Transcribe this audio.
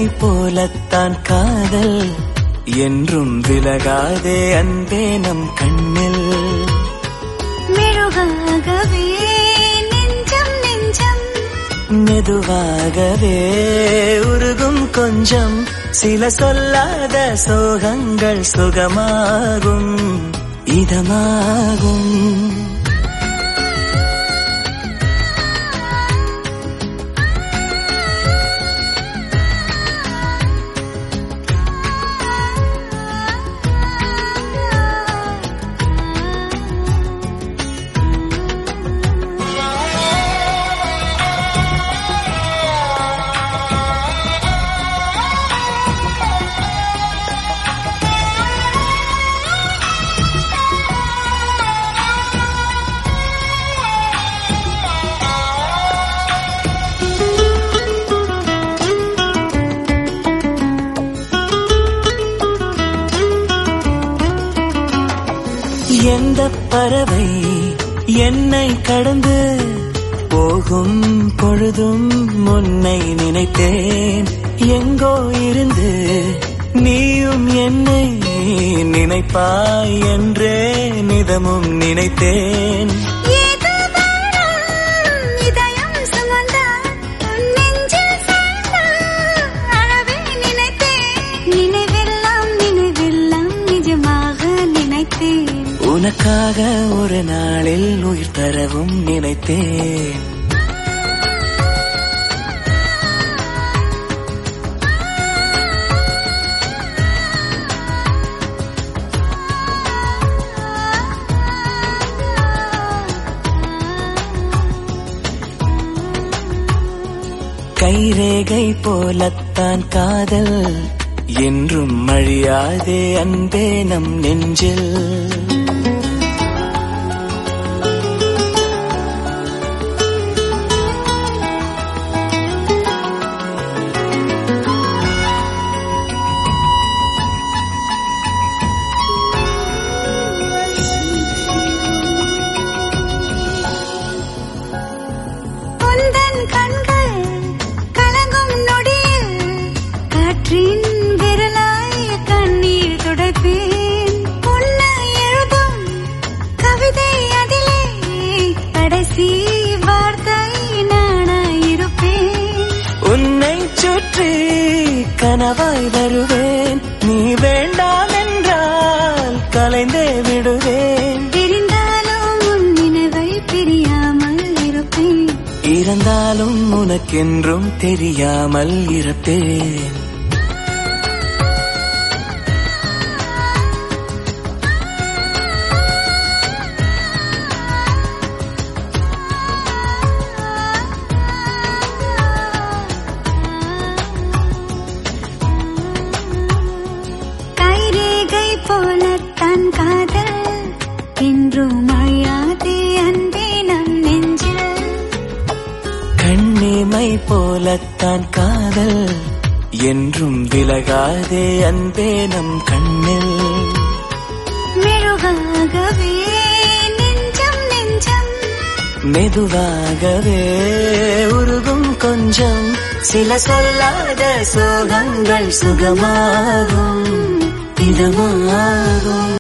போலத்தான் காதல் என்றும் விலகாதே அன்பே நம் கண்ணில் மெழுகாகவே நெஞ்சம் நெஞ்சம் மெதுவாகவே உருகும் கொஞ்சம் சில சொல்லாத சோகங்கள் சுகமாகும் இதமாகும் எந்த பறவை என்னை கடந்து போகும் பொழுதும் முன்னை நினைத்தேன் எங்கோ இருந்து நீயும் என்னை நினைப்பாய் என்றே நிதமும் நினைத்தேன் ஏதோ வானம் இதயம் சுமந்தா உன் நெஞ்சில் சாய்ந்தா அழவே நினைத்தேன் நினைவெல்லாம் நினைவெல்லாம் நிஜமாக நினைத்தேன் உனக்காக ஒரு நாளில் உயிர் தரவும் நினைத்தேன் கைரேகை போலத்தான் காதல் என்றும் அழியாதே அன்பே நம் நெஞ்சில் உந்தன் கண்கள் கலங்கும் நொடியில் காற்றின் விரலாய் கண்ணீர் துடைப்பேன் உன்னை எழுதும் கவிதை அதிலே கடைசி வார்த்தை நானாயிருப்பேன் உன்னை சுற்றி கனவாய் வருவேன் நீ வேண்டாம் என்றால் கலைந்தே விடுவேன் தெரிந்தாலும் உன் நினைவை பிரியாமல் இருப்பேன் இறந்தாலும் உனக்கென்றும் தெரியாமல் இருப்பேன் கைரேகை போலத்தான் காதல் என்றும் அழியாதே அன்பே நம் நெஞ்சில் கண்ணிமை போலத்தான் காதல் என்றும் விலகாதே அன்பே நம் கண்ணில் மெழுகாகவே நெஞ்சம் நெஞ்சம் மெதுவாகவே உருகும் கொஞ்சம் சில சொல்லாத சோகங்கள் சுகமாகும் இதமாகும்